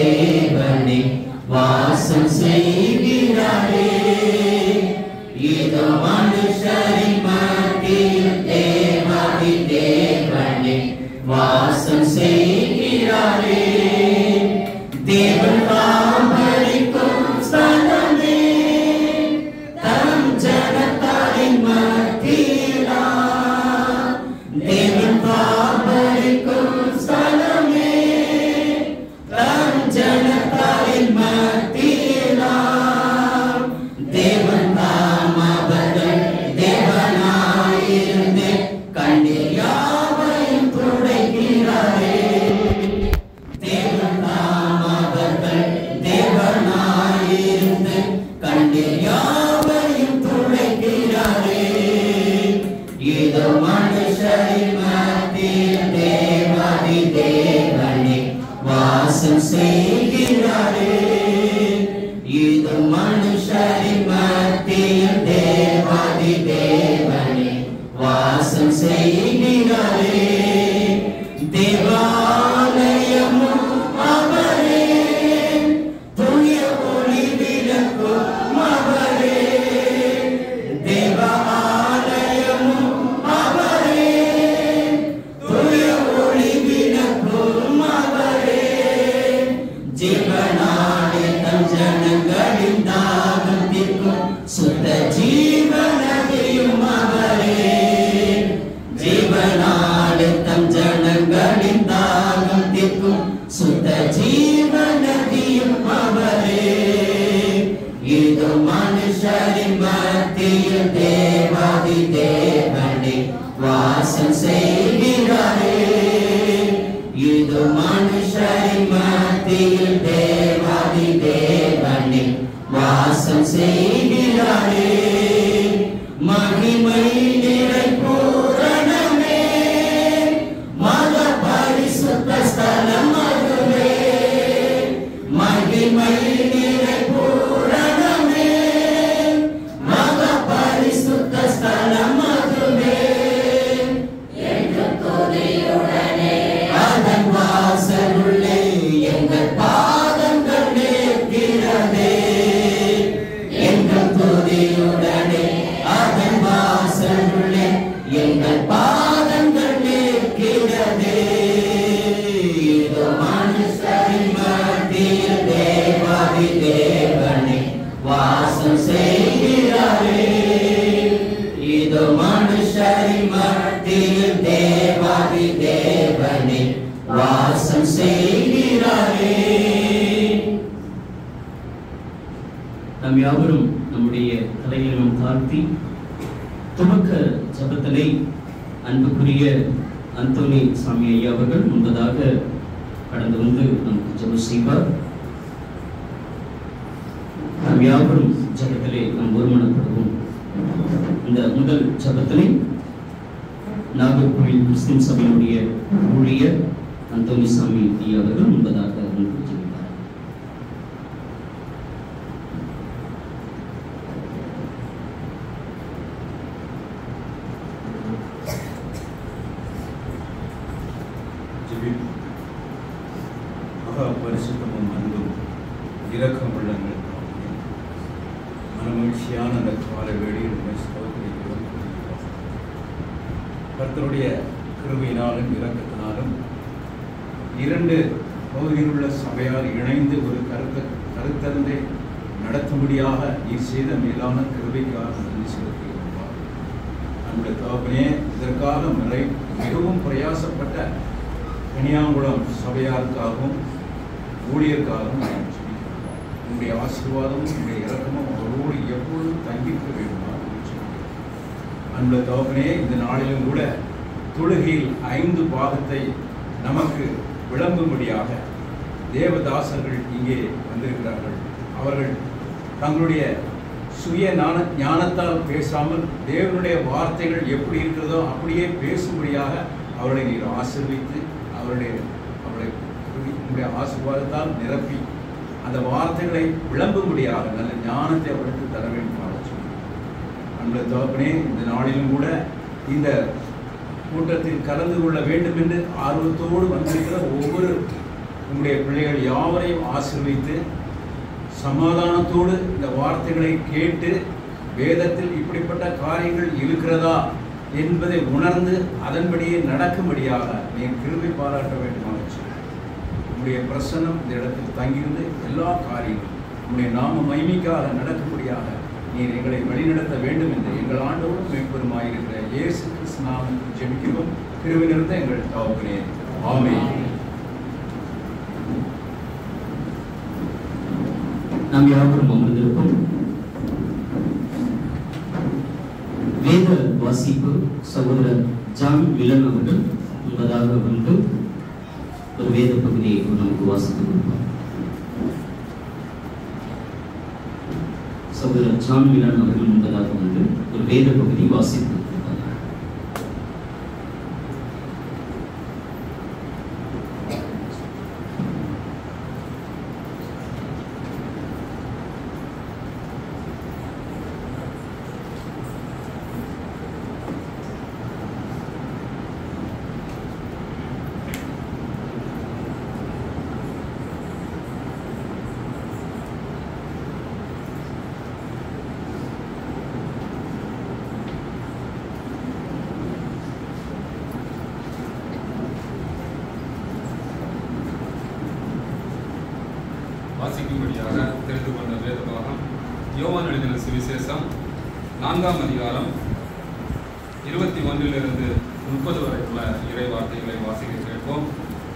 தேவனே வாசம் செய்கிறாரே இதோ மனுஷரின் மத்தியில் தேவாதி தேவனே வாசம் செய்கிறாரே தேவன் தாமரிக்கும் ஸ்தலமே தம் ஜனத்தாரின் மத்தியிலா தேவன் தாமரிக்கும் ஸ்தலமே தம் ஜனத்தாரின் மத்தியிலா தேவன் தாம் அவர்கள் தேவனாயிருந்து கண்ணீர் யாவையும் துடைக்கிறாரே தேவன் தாம் அவர்கள் தேவனாயிருந்து கண்ணீர் யாவையும் துடைக்கிறாரே இதோ மனுஷரின் மத்தியில் தேவாதி தேவனே வாசம் செய்கிறாரே இது மனுஷரின் மத்தியில் தேவாதி தேவனே வாசம் செய்கிறாரே தேவாலயமும் அவரே தூய ஒளி விளக்கும் அவரே தேவாலயமும் அவரே தூய ஒளி விளக்கும் அவரே ஜீவனாடி தம் ஜனங்களின் தாகம் தீர்க்கும் சுத்த ஜீவனதையும் அவரே ஜீவனாடி தம் ஜனங்களின் தாகம் தீர்க்கும் சுத்த ஜீவனதியும் அவரே இது மனுஷரின் மத்தியில் தேவாதி தேவனே வாசம் செய்கிறாரே இது மனுஷரின் மத்தியில் தேவாதி தேவனே வாசம் செய்கிறாரே மகிமை நிறை பூரணமே மத பரிசுத்த ஸ்தலம் அதுவே மகிமை நிறை பூரணமே மத பரிசுத்த ஸ்தலம் அதுவே அதன் வாசலுள்ளே எங்கள் பாதங்கள் நிற்கிறதே எங்கள் துதியுடனே அதன் வாசலுள்ளே எங்கள் பாதங்கள் நிற்கிறதே இது மனுஷரின் மத்தியில் தேவாதி தேவனே வாசம் செய்கிறாரே இது மனுஷரின் மத்தியில் தேவாதி தேவனே வாசம் செய்கிறாரே நாம் யாவரும் நம்முடைய தலையை நாம் தாழ்த்தி துவக்க ஜபத்தினை அன்புக்குரிய அந்தோனி சாமி ஐயா அவர்கள் முன்பதாக கடந்து வந்து நமக்கு ஜெபம் செய்வார் நாம் யாவரும் ஜபத்திலே நாம் ஒருமனப்படுவோம் இந்த முதல் ஜபத்தினை நாகர்கோவில் முஸ்லிம் சபையினுடைய ஊழியர் அந்தோனி சாமி ஐயா அவர்கள் முன்பதாக நமக்கு ஜெபிப்பார் ஜெபிப்போம். மகா பரிசுத்தமும் அன்பும் இரக்கமுள்ள எங்கள் தாயே, மனமகிழ்ச்சியான அந்த கால வேளையில் உம்மை ஸ்தோத்திரிக்கிறோம், துதிக்கிறோம். கர்த்தருடைய கிருபையினாலும் இரக்கத்தினாலும் இரண்டு பகுதியில் உள்ள சபையார் இணைந்து ஒரு கருத்த கருத்தரங்கை நடத்தும்படியாக நீர் செய்த மேலான கிருபைக்காக நன்றி செலுத்துகிறோம் நம்முடைய தகப்பனே இதற்காக நிறை மிகவும் பிரயாசப்பட்ட கனியாங்குளம் சபையாருக்காகவும் ஊழியருக்காகவும் நான் ஜெபிக்கிறோம். உங்களுடைய ஆசீர்வாதமும் உங்களுடைய இரக்கமும் அவரோடு எப்பொழுதும் தங்கிக்க வேண்டுமா அந்த தகப்பனே இந்த நாளிலும் கூட தொழுகையில் ஐந்து பாகத்தை நமக்கு விளங்கும்படியாக தேவதாசர்கள் இங்கே வந்திருக்கிறார்கள் அவர்கள் தங்களுடைய சுய ஞான ஞானத்தால் பேசாமல் தேவனுடைய வார்த்தைகள் எப்படி இருக்கிறதோ அப்படியே பேசும்படியாக அவர்களை நீர் ஆசீர்வித்து அவருடைய அவருடைய உங்களுடைய ஆசீர்வாதத்தால் நிரப்பி அந்த வார்த்தைகளை விளம்பும்படியாக நல்ல ஞானத்தை அவர்களுக்கு தர வேண்டும் சொல்லி அன்பு தகப்பனே இந்த நாளிலும் கூட இந்த கூட்டத்தில் கலந்து கொள்ள வேண்டும் என்று ஆர்வத்தோடு வந்திருக்கிற ஒவ்வொரு உங்களுடைய பிள்ளைகள் யாவரையும் ஆசீர்வதித்து சமாதானத்தோடு இந்த வார்த்தைகளை கேட்டு வேதத்தில் இப்படிப்பட்ட காரியங்கள் இருக்கிறதா என்பதை உணர்ந்து அதன்படியே நடக்கும்படியாக நீ கிருபை பாராட்ட வேண்டுமாக சொல்கிறேன். உம்முடைய பிரசன்னம் இந்த இடத்தில் தங்கியிருந்து எல்லா காரியங்களும் உம்முடைய நாம மைமிக்காக நடக்கும்படியாக நீர் எங்களை வழிநடத்த வேண்டும் என்று எங்கள் ஆண்டவரும் மேம்பெருமாயிருக்கிற இயேசு கிறிஸ்து நாமத்தில் ஜெபிக்கிறோம் கிருபை நிறுத்த எங்கள் தகப்பனே ஆமென் நாம் யாவரும் அமர்ந்திருப்போம் வேத வாசிப்பு சகோதரர் ஜான் வில்லன் அவர்கள் என்பதாக வந்து ஒரு வேத பகுதியை நமக்கு வாசித்து கொடுப்பார் சகோதரர் ஜான் வில்லன் அவர்கள் என்பதாக வந்து ஒரு வேத பகுதி வாசித்து கொடுப்பார் வாசிக்கும்படியாக தெரிந்து கொண்ட வேத பாகம் யோவான் எழுதின சுவிசேஷம் நான்காம் அதிகாரம் இருபத்தி ஒன்றிலிருந்து முப்பது வரை உள்ள இறை வார்த்தைகளை வாசிக்க கேட்போம்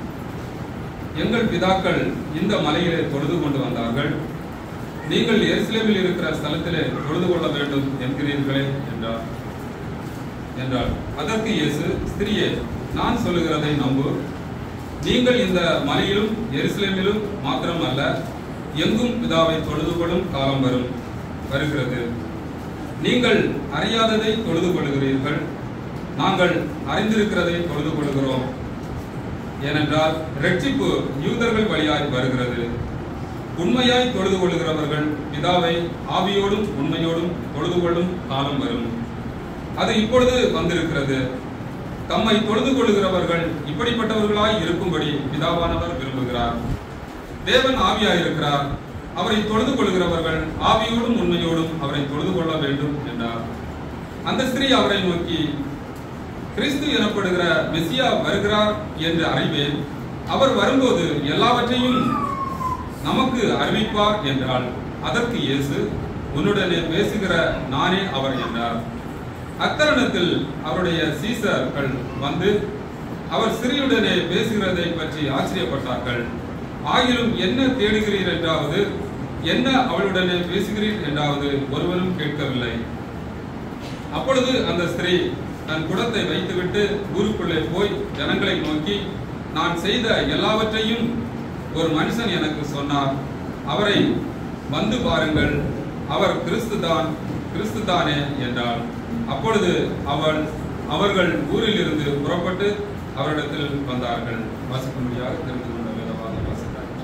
எங்கள் பிதாக்கள் இந்த மலையிலே தொழுது கொண்டு வந்தார்கள் நீங்கள் எருசலேமில் இருக்கிற ஸ்தலத்திலே தொழுது கொள்ள வேண்டும் என்கிறீர்களே என்றார் என்றார் அதற்கு இயேசு ஸ்திரியே நான் சொல்லுகிறதை நம்பு நீங்கள் இந்த மலையிலும் எருசலேமிலும் மாத்திரம் அல்ல எங்கும் பிதாவை தொழுது கொள்ளும் காலம் வரும் வருகிறது நீங்கள் அறியாததை தொழுது கொள்கிறீர்கள் நாங்கள் அறிந்திருக்கிறதை தொழுது கொள்கிறோம் ஏனென்றால் ரட்சிப்பு யூதர்கள் வழியாய் வருகிறது உண்மையாய் தொழுது கொள்கிறவர்கள் பிதாவை ஆவியோடும் உண்மையோடும் தொழுது கொள்ளும் காலம் வரும் அது இப்பொழுது வந்திருக்கிறது தம்மை தொழுது கொள்கிறவர்கள் இப்படிப்பட்டவர்களாய் இருக்கும்படி பிதாவானவர் விரும்புகிறார் தேவன் ஆவியாயிருக்கிறார் அவரை தொழுது கொள்கிறவர்கள் ஆவியோடும் உண்மையோடும் அவரை தொழுது கொள்ள வேண்டும் என்றார் அந்த ஸ்திரீ அவரை நோக்கி கிறிஸ்து எனப்படுகிற மெசியா வருகிறார் என்று அறிவேன் அவர் வரும்போது எல்லாவற்றையும் நமக்கு அறிவிப்பார் என்றாள் அதற்கு இயேசு உன்னுடனே பேசுகிற நானே அவர் என்றார் அத்தருணத்தில் அவருடைய சீசர்கள் வந்து அவர் சிறியுடனே பேசுகிறதை பற்றி ஆச்சரியப்பட்டார்கள் ஆயினும் என்ன தேடுகிறீர் என்றாவது என்ன அவளுடனே பேசுகிறீர் என்றாவது ஒருவரும் கேட்கவில்லை அப்பொழுது அந்த ஸ்திரீ தன் குடத்தை வைத்துவிட்டு ஊருக்குள்ளே போய் ஜனங்களை நோக்கி நான் செய்த எல்லாவற்றையும் ஒரு மனுஷன் எனக்கு சொன்னார் அவரை வந்து பாருங்கள் அவர் கிறிஸ்துதான் கிறிஸ்துதானே என்றாள் அப்பொழுது அவள் அவர்கள் ஊரில் இருந்து புறப்பட்டு அவரிடத்தில் வந்தார்கள் வாசிக்கும்படியாக தெரிந்து கொண்ட வேதவாக வாசித்தார்கள்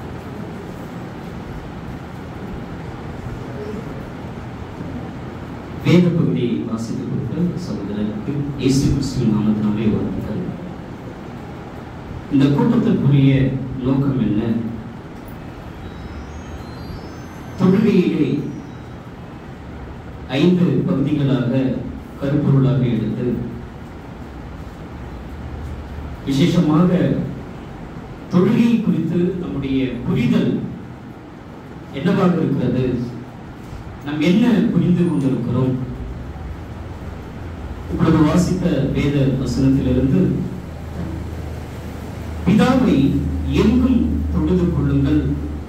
வேத பகுதியை வாசித்து கொடுத்த சகோதரருக்கு இயேசு கிறிஸ்துவின் நாமத்தினாலே வாழ்த்துக்கள் இந்த கூட்டத்திற்குரிய நோக்கம் என்ன தொழுகையிலே ஐந்து பகுதிகளாக கருப்பொருளாக எடுத்து விசேஷமாக தொழுகை குறித்து நம்முடைய புரிதல் என்னவாக இருக்கிறது நாம் என்ன புரிந்து கொண்டிருக்கிறோம் இப்பொழுது வாசித்த வேத வசனத்திலிருந்து பிதாவை எங்கும் தொழுது கொள்ளுங்கள்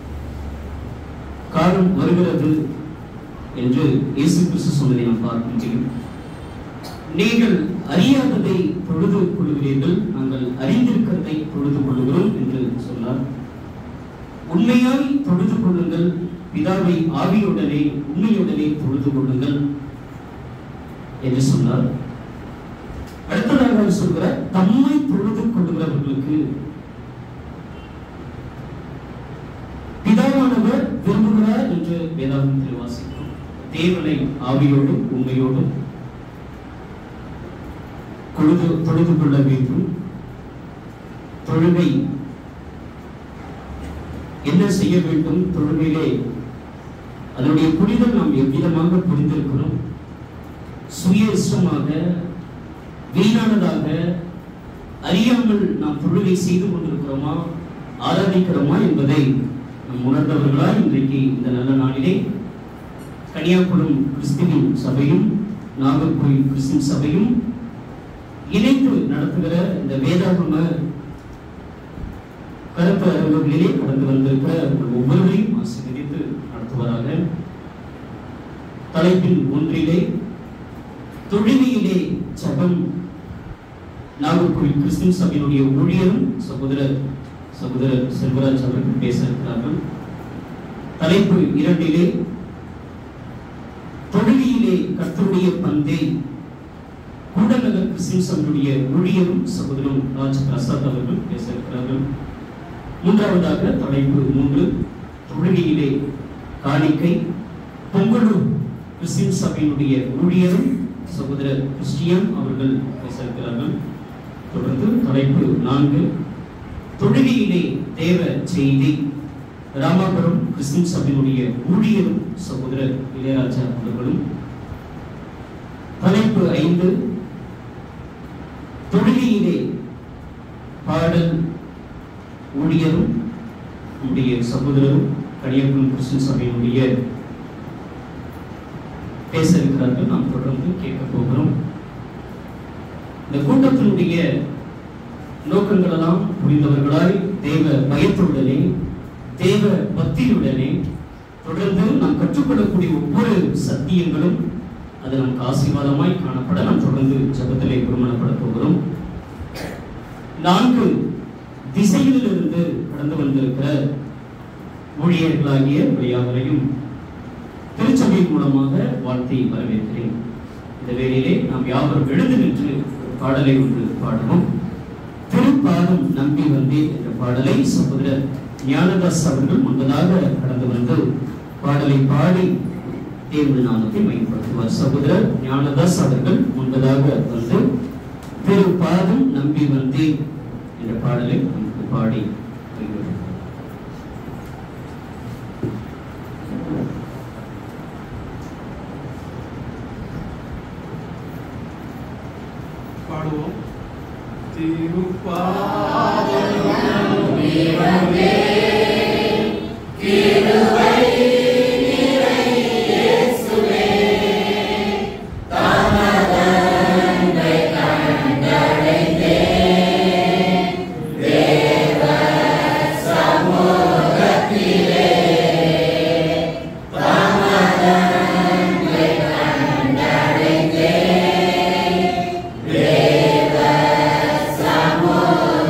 காலம் வருகிறது என்று இயேசு கிறிஸ்து சொன்னதை நாம் பார்க்க முடியும் நீங்கள் அறியாததை தொழுது கொள்கிறீர்கள் நாங்கள் அறிந்திருக்கிறதை தொழுது கொள்கிறோம் என்று சொன்னார் உண்மையாய் தொழுது கொள்ளுங்கள் பிதாவை ஆவியுடனே உண்மையுடனே தொழுது கொள்ளுங்கள் என்று சொன்னார் அடுத்ததாக அவர் சொல்கிறார் தம்மை தொழுது கொள்கிறவர்களுக்கு பிதாவானவர் விரும்புகிறார் என்று வேதாகமத்தில் வாசிக்கிறோம் தேவனை ஆவியோடும் உண்மையோடும் கொழுது தொழுது கொள்ள வேண்டும் தொழுகை என்ன செய்ய வேண்டும் தொழுகையிலே அதனுடைய புரிதல் நாம் எவ்விதமாக புரிந்திருக்கிறோம் சுய இஷ்டமாக வீணானதாக அறியாமல் நாம் தொழுகை செய்து கொண்டிருக்கிறோமா ஆராதிக்கிறோமா என்பதை நாம் உணர்ந்தவர்களா இன்றைக்கு இந்த நல்ல நாளிலே கன்னியாகுளம் கிறிஸ்துவின் சபையும் நாகர்கோயில் கிறிஸ்துவின் சபையும் இணைந்து நடத்துகிற இந்த வேதாகம கருத்து அறிவுகளிலே கடந்து வந்திருக்கிற உங்கள் ஒவ்வொருவரையும் ஆசீர்வதித்து நடத்துவராக தலைப்பின் ஒன்றிலே தொழுகையிலே ஜபம் நாகர்கோவில் கிறிஸ்துவ சபையினுடைய ஊழியரும் சகோதரர் சகோதரர் செல்வராஜ் அவர்கள் பேச இருக்கிறார்கள் தலைப்பு இரண்டிலே தொழுகையிலே கர்த்தருடைய பந்தை கூடநகர் கிறிஸ்துவ சபையினுடைய ஊழியரும் சகோதரரும் ராஜ் பிரசாத் அவர்கள் பேச இருக்கிறார்கள் மூன்றாவதாக தலைப்பு மூன்று தொழுகையிலே காணிக்கை பொங்கலூர் கிறிஸ்டின் சபையினுடைய ஊழியரும் சகோதரர் கிறிஸ்டியன் அவர்கள் பேச இருக்கிறார்கள் தொடர்ந்து தலைப்பு நான்கு தொழுகையிலே தேவ செய்தி ராமாபுரம் கிறிஸ்டின் சபையினுடைய ஊழியரும் சகோதரர் இளையராஜா அவர்களும் தலைப்பு ஐந்து தொழுகையிலே பாடல் ஊழியரும் நம்முடைய சகோதரரும் கனியப்பன் கிறிஸ்டின் சபையினுடைய பேச இருக்கிறார்கள் நாம் தொடர்ந்து கேட்க போகிறோம் இந்த கூட்டத்தினுடைய நோக்கங்கள் எல்லாம் புரிந்தவர்களாய் தேவ பயத்துடனே தேவ பக்தியுடனே தொடர்ந்து நாம் கற்றுக்கொள்ளக்கூடிய ஒவ்வொரு சத்தியங்களும் அது நமக்கு ஆசீர்வாதமாய் காணப்பட நாம் தொடர்ந்து ஜபத்திலே குருமணப்பட போகிறோம் நான்கு திசைகளிலிருந்து கடந்து வந்திருக்கிற ஊழியர்களாகிய யாவரையும் திருச்சபையின் மூலமாக வாழ்த்தி வரவேற்கிறேன் இந்த வேளையிலே நாம் யாவரும் எழுந்து நின்று ஒரு பாடலை ஒன்று பாடுவோம் திருப்பாதம் நம்பி வந்தேன் என்ற பாடலை சகோதரர் ஞானதாஸ் அவர்கள் முன்பதாக கடந்து வந்து பாடலை பாடி தேவனுடைய நாமத்தை மையப்படுத்துவார் சகோதரர் ஞானதாஸ் அவர்கள் முன்பதாக வந்து திருப்பாதம் நம்பி வந்தேன் என்ற பாடலை நமக்கு பாடி வருகிறார். பாடுவோம் திருப்பா தேவ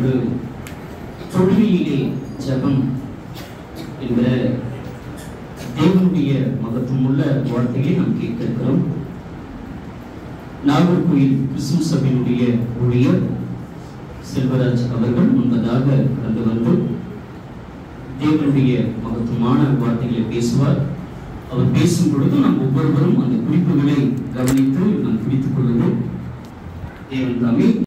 இன்று தொழுகையிலே ஜெபம் என்ற தேவனுடைய மகத்துவமுள்ள வார்த்தையை நாம் கேட்க இருக்கிறோம் நாகர்கோயில் கிறிஸ்துவ சபையினுடைய ஊழியர் செல்வராஜ் அவர்கள் முன்பதாக கடந்து வந்து தேவனுடைய மகத்துவமான வார்த்தைகளை பேசுவார் அவர் பேசும் பொழுது நாம் ஒவ்வொருவரும் அந்த குறிப்புகளை கவனித்து நாம் பிடித்துக் கொள்ளுவோம் தேவன் தாமே